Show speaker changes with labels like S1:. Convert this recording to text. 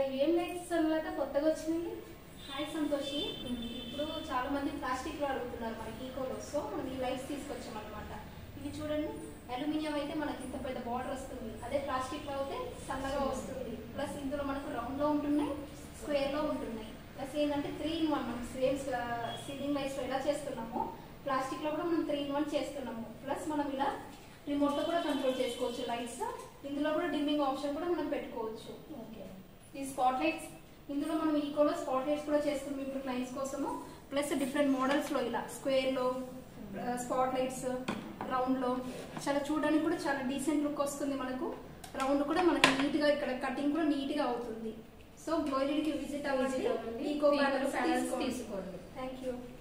S1: ఏం లైట్స్ అన్నమాట కొత్తగా వచ్చినాయి
S2: హాయ్ సంతోషి ఇప్పుడు చాలా మంది ప్లాస్టిక్ లో అడుగుతున్నారు మనకి ఈకోలో సో మనం ఈ లైట్స్ తీసుకొచ్చాం అనమాట ఇవి చూడండి అల్యూమినియం అయితే మనకి ఇంత పెద్ద బార్డర్ వస్తుంది అదే ప్లాస్టిక్ లో అయితే సన్నగా వస్తుంది ప్లస్ ఇందులో మనకు రౌండ్ లో ఉంటున్నాయి స్క్వేర్ లో ఉంటున్నాయి ప్లస్ ఏంటంటే త్రీ ఇన్ వన్ మనం సేమ్ సీలింగ్ లైట్స్ ఎలా చేస్తున్నామో ప్లాస్టిక్ లో కూడా మనం త్రీ ఇన్ వన్ చేస్తున్నాము ప్లస్ మనం ఇలా రిమోట్ తో కూడా కంట్రోల్ చేసుకోవచ్చు లైట్స్ ఇందులో కూడా డిమ్మింగ్ ఆప్షన్ కూడా మనం పెట్టుకోవచ్చు
S1: ఓకే
S2: ఈ స్పాట్ లైట్స్ ఇందులో మనం ఈకోలో స్పాట్ లైట్స్ కూడా చేస్తున్నాం ఇప్పుడు క్లయింట్స్ కోసము ప్లస్ డిఫరెంట్ మోడల్స్ లో ఇలా స్క్వేర్ లో స్పాట్ లైట్స్ రౌండ్ లో చాలా చూడడానికి కూడా చాలా డీసెంట్ లుక్ వస్తుంది మనకు రౌండ్ కూడా మనకి నీట్ గా ఇక్కడ కటింగ్ కూడా నీట్ గా అవుతుంది సో గ్లోరీకి విజిట్ అవ్వండి
S1: Visit అవ్వండి.
S2: ఈకో
S1: Eco
S2: ప్యానల్స్
S1: panels
S2: తీసుకోండి
S1: తీసుకోండి.
S2: Thank you